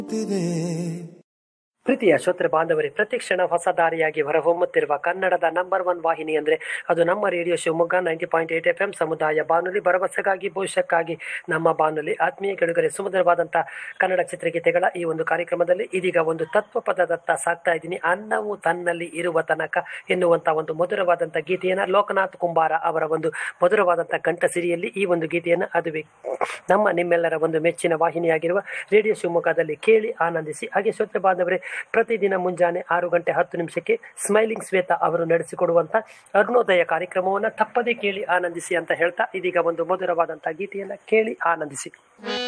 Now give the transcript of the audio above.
ಪ್ರೀತಿಯ ಶ್ರೋತೃ ಬಾಂಧವರೇ ಪ್ರತಿಕ್ಷಣ ಹೊಸ ದಾರಿಯಾಗಿ ಹೊರಹೊಮ್ಮುತ್ತಿರುವ ಕನ್ನಡದ ನಂಬರ್ ಒನ್ ವಾಹಿನಿ ಅಂದರೆ ಅದು ನಮ್ಮ radio Shivamogga ninety point eight F M ಸಮುದಾಯ ಬಾನುಲಿ ಭರವಸೆಗಾಗಿ ಭವಿಷ್ಯಕ್ಕಾಗಿ ನಮ್ಮ ಬಾನುಲಿ ಆತ್ಮೀಯ ಕೆಡುಗರೆ ಸುಮಧುರವಾದಂಥ ಕನ್ನಡ ಚಿತ್ರಗೀತೆಗಳ ಈ ಒಂದು ಕಾರ್ಯಕ್ರಮದಲ್ಲಿ ಇದೀಗ ಒಂದು ತತ್ವ ಪದದತ್ತ ಸಾಕ್ತಾ ಇದ್ದೀನಿ ಅನ್ನವು ತನ್ನಲ್ಲಿ ಇರುವ ತನಕ ಎನ್ನುವಂಥ ಒಂದು ಮಧುರವಾದಂಥ ಗೀತೆಯನ್ನು ಲೋಕನಾಥ್ ಕುಂಬಾರ ಅವರ ಒಂದು ಮಧುರವಾದಂಥ ಕಂಠಸಿರಿಯಲ್ಲಿ ಈ ಒಂದು ಗೀತೆಯನ್ನು ಅದುವೆ ನಮ್ಮ ನಿಮ್ಮೆಲ್ಲರ ಒಂದು ಮೆಚ್ಚಿನ ವಾಹಿನಿಯಾಗಿರುವ ರೇಡಿಯೋ ಶಿವಮೊಗ್ಗದಲ್ಲಿ ಕೇಳಿ ಆನಂದಿಸಿ ಹಾಗೆ ಶ್ರೋತೃ ಬಾಂಧವರೇ ಪ್ರತಿದಿನ ಮುಂಜಾನೆ ಆರು ಗಂಟೆ ಹತ್ತು ನಿಮಿಷಕ್ಕೆ ಸ್ಮೈಲಿಂಗ್ ಶ್ವೇತಾ ಅವರು ನಡೆಸಿಕೊಡುವಂಥ ಅರುಣೋದಯ ಕಾರ್ಯಕ್ರಮವನ್ನು ತಪ್ಪದೇ ಕೇಳಿ ಆನಂದಿಸಿ ಅಂತ ಹೇಳ್ತಾ ಇದೀಗ ಒಂದು ಮಧುರವಾದಂಥ ಗೀತೆಯನ್ನು ಕೇಳಿ ಆನಂದಿಸಿ